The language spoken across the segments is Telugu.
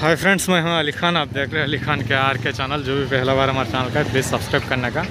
हाय फ्रेंड्स मैं हूं अली खान आप देख रहे हैं अली खान के आर के चैनल जो भी पहला बार हमारे ఛానల్ का है प्लीज़ सब्सक्राइब करने का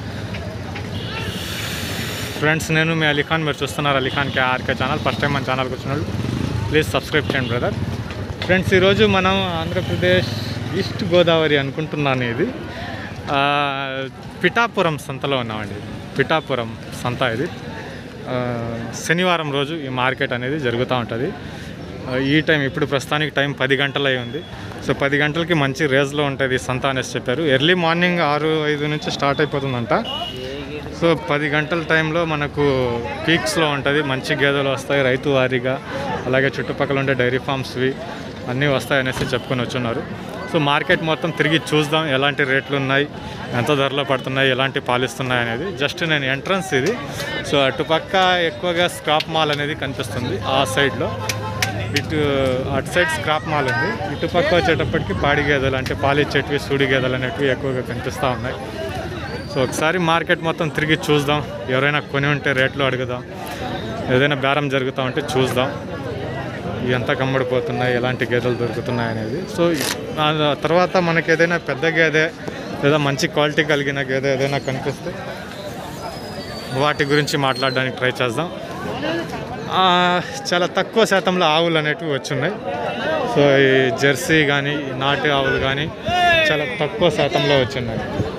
ఫ్రెండ్స్ నేను మీ అలీ ఖాన్ మీరు చూస్తున్నారు Ali Khan K R K channel first time మన ఛానల్కి వచ్చిన వాళ్ళు ప్లీజ్ సబ్స్క్రైబ్ చేయండి బ్రదర్ ఫ్రెండ్స్ ఈరోజు మనం ఆంధ్రప్రదేశ్ ఈస్ట్ గోదావరి అనుకుంటున్నాను ఇది ఆ, పిఠాపురం సంతలో ఉన్నామండి పిఠాపురం సంత ఇది ఆ, శనివారం రోజు ఈ మార్కెట్ అనేది జరుగుతూ ఉంటుంది ఆ, ఈ టైం ఇప్పుడు ప్రస్తుతానికి టైం పది గంటలు అయి ఉంది సో పది గంటలకి మంచి రేజ్లో ఉంటుంది ఈ సంత అనేసి చెప్పారు ఎర్లీ మార్నింగ్ ఆరు ఐదు నుంచి స్టార్ట్ అయిపోతుందంట సో పది గంటల టైంలో మనకు పీక్స్లో ఉంటుంది మంచి గేదెలు వస్తాయి రైతు వారీగా అలాగే చుట్టుపక్కల ఉండే డైరీ ఫార్మ్స్వి అన్నీ వస్తాయి అనేసి చెప్పుకొని వచ్చున్నారు సో మార్కెట్ మొత్తం తిరిగి చూద్దాం ఎలాంటి రేట్లు ఉన్నాయి ఎంత ధరలో పడుతున్నాయి ఎలాంటి పాలిస్తున్నాయి అనేది జస్ట్ నేను ఎంట్రన్స్ ఇది సో అటుపక్క ఎక్కువగా స్క్రాప్ మాల్ అనేది కనిపిస్తుంది ఆ సైడ్లో ఇటు అటు సైడ్ స్క్రాప్ మాల్ ఉంది ఇటు పక్క వచ్చేటప్పటికి పాడి గేదెలు అంటే పాలిచ్చేటివి సూడి గేదెలు అనేటివి ఎక్కువగా కనిపిస్తూ ఉన్నాయి సో ఒకసారి మార్కెట్ మొత్తం తిరిగి చూద్దాం ఎవరైనా కొని ఉంటే రేట్లు అడుగుదాం ఏదైనా బేరం జరుగుతూ ఉంటే చూద్దాం ఎంత కమ్మడిపోతున్నాయి ఎలాంటి గేదెలు దొరుకుతున్నాయి అనేది సో ఆ తర్వాత మనకి ఏదైనా పెద్ద గేదె లేదా మంచి క్వాలిటీ కలిగిన గేదె ఏదైనా కనిపిస్తే వాటి గురించి మాట్లాడడానికి ట్రై చేద్దాం ఆ, చాలా తక్కువ శాతంలో ఆవులు అనేటివి వచ్చున్నాయి సో ఈ జెర్సీ కానీ ఈ నాటు ఆవులు కానీ చాలా తక్కువ శాతంలో వచ్చున్నాయి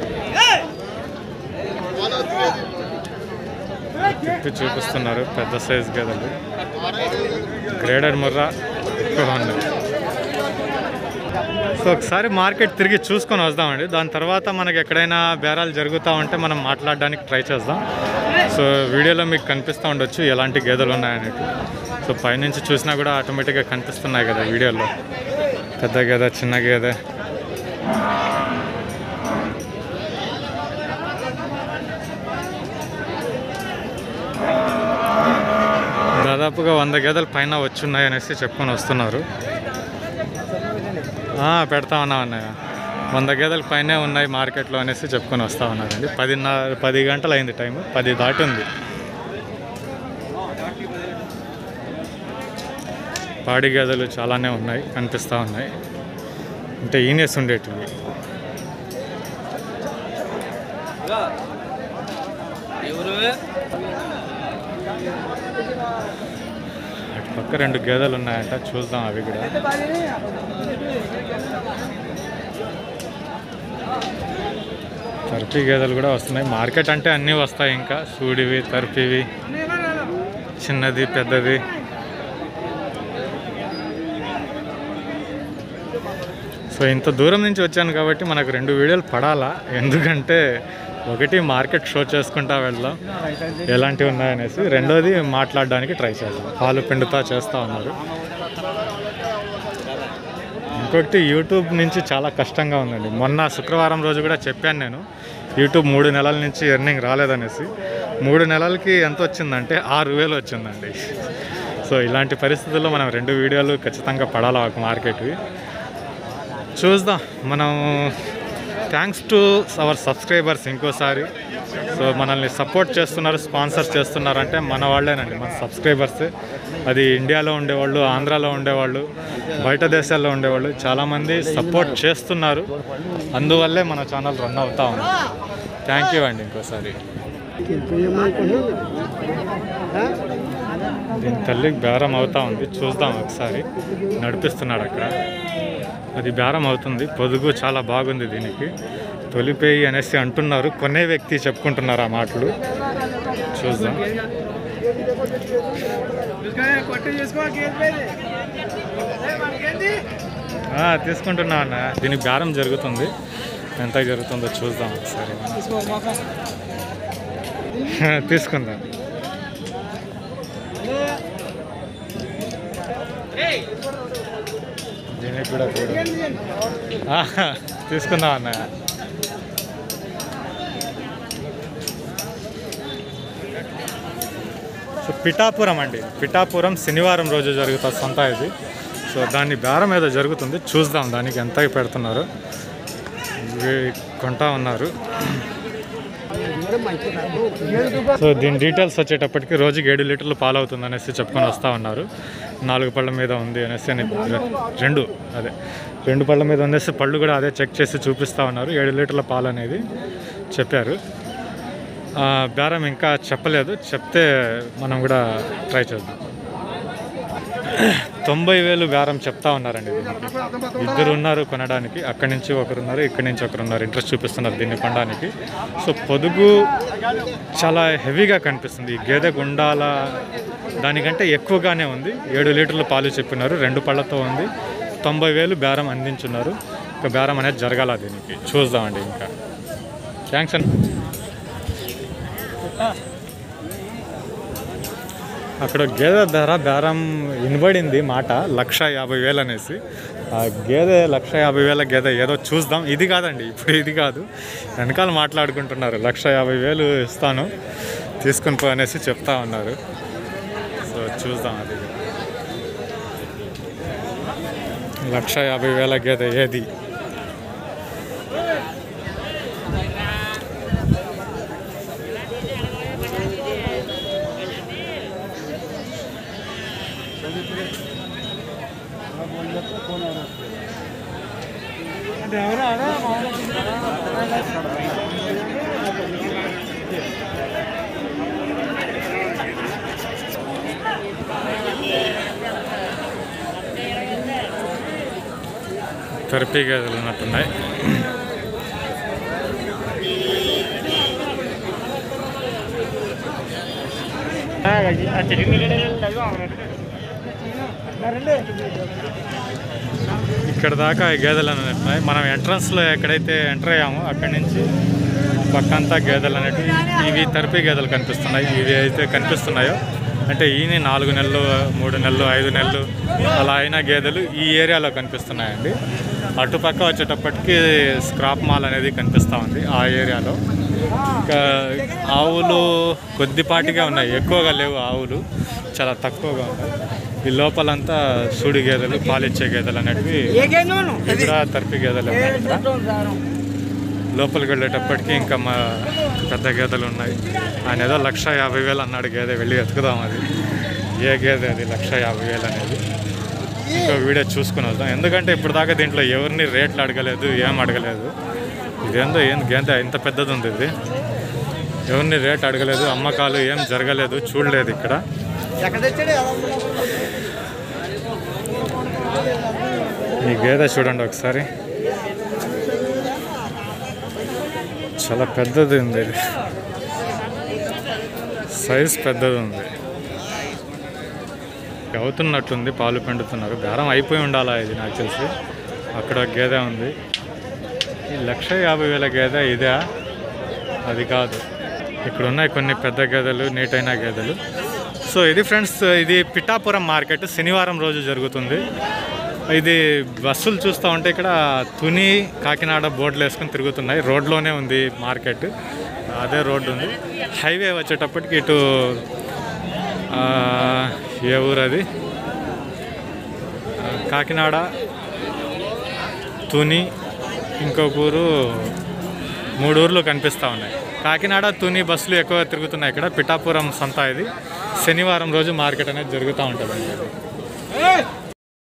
తిప్పి చూపిస్తున్నారు పెద్ద సైజ్ గేదెలు గ్రేడర్ ముర్రా ఎక్కువ ఉన్నాయి సో ఒకసారి మార్కెట్ తిరిగి చూసుకొని వద్దామండి దాని తర్వాత మనకి ఎక్కడైనా బేరాలు జరుగుతూ ఉంటే మనం మాట్లాడడానికి ట్రై చేద్దాం సో వీడియోలో మీకు కనిపిస్తూ ఉండొచ్చు ఎలాంటి గేదెలు ఉన్నాయనేది సో పైనుంచి చూసినా కూడా ఆటోమేటిక్గా కనిపిస్తున్నాయి కదా వీడియోలో పెద్ద గేదె చిన్న గేదె దాదాపుగా వంద గేదెల పైన వచ్చున్నాయి అనేసి చెప్పుకొని వస్తున్నారు ఆ, పెడతా ఉన్నాం అన్నయ్య వంద గేదెల పైనే ఉన్నాయి మార్కెట్లో అనేసి చెప్పుకొని వస్తా ఉన్నారండి పదిన్నర పది గంటలు అయింది టైం పది దాటి ఉంది పాడి గేదెలు చాలానే ఉన్నాయి కనిపిస్తూ ఉన్నాయి అంటే ఈనేసి ఉండేటివి అటు పక్క రెండు గేదెలు ఉన్నాయంట చూద్దాం అవి కూడా తరపి గేదెలు కూడా వస్తున్నాయి మార్కెట్ అంటే అన్నీ వస్తాయి ఇంకా సూడివి తరపివి చిన్నది పెద్దది సో ఇంత దూరం నుంచి వచ్చాను కాబట్టి మనకు రెండు వీడియోలు పడాలా ఎందుకంటే ఒకటి మార్కెట్ షో చేసుకుంటా వెళ్దాం ఎలాంటివి ఉన్నాయనేసి రెండోది మాట్లాడడానికి ట్రై చేద్దాం పాలు పిండుతా చేస్తూ ఉన్నారు ఇంకొకటి యూట్యూబ్ నుంచి చాలా కష్టంగా ఉందండి మొన్న శుక్రవారం రోజు కూడా చెప్పాను నేను యూట్యూబ్ మూడు నెలల నుంచి ఎర్నింగ్ రాలేదనేసి మూడు నెలలకి ఎంత వచ్చిందంటే ఆరు వేలు వచ్చిందండి సో ఇలాంటి పరిస్థితుల్లో మనం రెండు వీడియోలు ఖచ్చితంగా పడాలి ఒక మార్కెట్వి చూద్దాం మనం థ్యాంక్స్ టు అవర్ సబ్స్క్రైబర్స్ ఇంకోసారి సో మనల్ని సపోర్ట్ చేస్తున్నారు స్పాన్సర్ చేస్తున్నారంటే మన వాళ్ళేనండి మన సబ్స్క్రైబర్స్ అది ఇండియాలో ఉండేవాళ్ళు ఆంధ్రాలో ఉండేవాళ్ళు బయట దేశాల్లో ఉండేవాళ్ళు చాలామంది సపోర్ట్ చేస్తున్నారు అందువల్లే మన ఛానల్ రన్ అవుతా ఉంది థ్యాంక్ యూ అండి ఇంకోసారి దీని తల్లికి బేరం అవుతా ఉంది చూద్దాం ఒకసారి నడిపిస్తున్నాడు అక్కడ అది బేరం అవుతుంది పొదుగు చాలా బాగుంది దీనికి తొలిపేయి అనేసి అంటున్నారు కొనే వ్యక్తి చెప్పుకుంటున్నారు ఆ మాటలు చూద్దాం ఆ, తీసుకుంటున్నా అన్న దీనికి బేరం జరుగుతుంది ఎంత జరుగుతుందో చూద్దాం ఒకసారి తీసుకుందాం దీనికి కూడా చూడు. ఆ, తీసుకుందాం అన్న సో పిఠాపురం అండి పిఠాపురం శనివారం రోజు జరుగుతుంది సంత ఇది సో దాన్ని బేరం ఏదో జరుగుతుంది చూద్దాం దానికి ఎంత పెడుతున్నారు ఇవి కొంటా ఉన్నారు సో దీని డీటెయిల్స్ వచ్చేటప్పటికి రోజుకి ఏడు లీటర్లు పాలు అవుతుంది అనేసి చెప్పుకొని వస్తూ ఉన్నారు నాలుగు పళ్ళ మీద ఉంది అనేసి అని రెండు అదే రెండు పళ్ళ మీద వందేసి పళ్ళు కూడా అదే చెక్ చేసి చూపిస్తూ ఉన్నారు ఏడు లీటర్ల పాలు అనేది చెప్పారు ఆ, బేరం ఇంకా చెప్పలేదు చెప్తే మనం కూడా ట్రై చేద్దాం తొంభై వేలు బేరం చెప్తా ఉన్నారండి దీనికి ఇద్దరు ఉన్నారు కొనడానికి అక్కడి నుంచి ఒకరు ఉన్నారు ఇక్కడి నుంచి ఒకరు ఉన్నారు ఇంట్రెస్ట్ చూపిస్తున్నారు దీన్ని కొనడానికి సో పొదుగు చాలా హెవీగా కనిపిస్తుంది ఈ గేదె గుండాల దానికంటే ఎక్కువగానే ఉంది ఏడు లీటర్ల పాలు చెప్పినారు రెండు పళ్ళతో ఉంది తొంభై వేలు బేరం అందించున్నారు ఇంకా బేరం అనేది జరగాల దీనికి చూద్దామండి ఇంకా థ్యాంక్స్ అండి అక్కడ గేదె ధర బేరం వినబడింది మాట లక్ష యాభై వేలు అనేసి ఆ గేదె లక్ష యాభై వేల గేదె ఏదో చూద్దాం ఇది కాదండి ఇప్పుడు ఇది కాదు వెనకాల మాట్లాడుకుంటున్నారు లక్ష యాభై వేలు ఇస్తాను తీసుకుని పో అనేసి చెప్తా ఉన్నారు సో చూద్దాం అది లక్ష యాభై వేల గేదె ఏది తెరపి గేదెలు ఉన్నట్టున్నాయి ఇక్కడ దాకా ఈ గేదెలు అనేవి మనం ఎంట్రన్స్లో ఎక్కడైతే ఎంటర్ అయ్యామో అక్కడి నుంచి పక్కంతా గేదెలు అనేటివి ఇవి తెరపి గేదెలు కనిపిస్తున్నాయి ఇవి అయితే కనిపిస్తున్నాయో అంటే ఈయన నాలుగు నెలలు మూడు నెలలు ఐదు నెలలు అలా అయిన గేదెలు ఈ ఏరియాలో కనిపిస్తున్నాయండి అటుపక్క వచ్చేటప్పటికి స్క్రాప్ మాల్ అనేది కనిపిస్తూ ఉంది ఆ ఏరియాలో ఇంకా ఆవులు కొద్దిపాటిగా ఉన్నాయి ఎక్కువగా లేవు ఆవులు చాలా తక్కువగా ఉన్నాయి ఈ లోపలంతా సూడి గేదెలు పాలిచ్చే గేదెలు అనేటివి ఇవి కూడా తరపి గేదెలు ఉన్నాయి ఇక్కడ లోపలికి వెళ్ళేటప్పటికి ఇంకా మా పెద్ద గేదెలు ఉన్నాయి ఆయన ఏదో లక్ష యాభై వేలు అన్నాడు గేదె వెళ్ళి ఎత్తుకుదాం అది ఏ గేదె అది లక్ష యాభై వేలు అనేది ఇంకో వీడియో చూసుకుని వద్దాం ఎందుకంటే ఇప్పుడు దాకా దీంట్లో ఎవరిని రేట్లు అడగలేదు ఏం అడగలేదు ఇదేందో ఏం గేదె ఇంత పెద్దది ఉంది ఇది ఎవరిని రేట్ అడగలేదు అమ్మకాలు ఏం జరగలేదు చూడలేదు ఇక్కడ ఈ గేదె చూడండి ఒకసారి చాలా పెద్దది ఉంది ఇది సైజ్ పెద్దది ఉంది అవుతున్నట్టుంది పాలు పిండుతున్నారు బేరం అయిపోయి ఉండాలా ఇది నాకు తెలిసి అక్కడ ఒక గేదె ఉంది ఈ లక్ష యాభై వేల గేదె ఇదే అది కాదు ఇక్కడ ఉన్నాయి కొన్ని పెద్ద గేదెలు నీటైన గేదెలు సో ఇది ఫ్రెండ్స్ ఇది పిఠాపురం మార్కెట్ శనివారం రోజు జరుగుతుంది ఇది బస్సులు చూస్తూ ఉంటే ఇక్కడ తుని కాకినాడ బోర్డులు వేసుకొని తిరుగుతున్నాయి రోడ్లోనే ఉంది మార్కెట్ అదే రోడ్డు ఉంది హైవే వచ్చేటప్పటికి ఇటు ఆ, ఏ ఊరు అది ఆ, కాకినాడ తుని ఇంకొక ఊరు మూడు ఊర్లు కనిపిస్తూ ఉన్నాయి కాకినాడ తుని బస్సులు ఎక్కువ తిరుగుతున్నాయి ఇక్కడ పిఠాపురం సంత ఇది శనివారం రోజు మార్కెట్ అనేది జరుగుతూ ఉంటుంది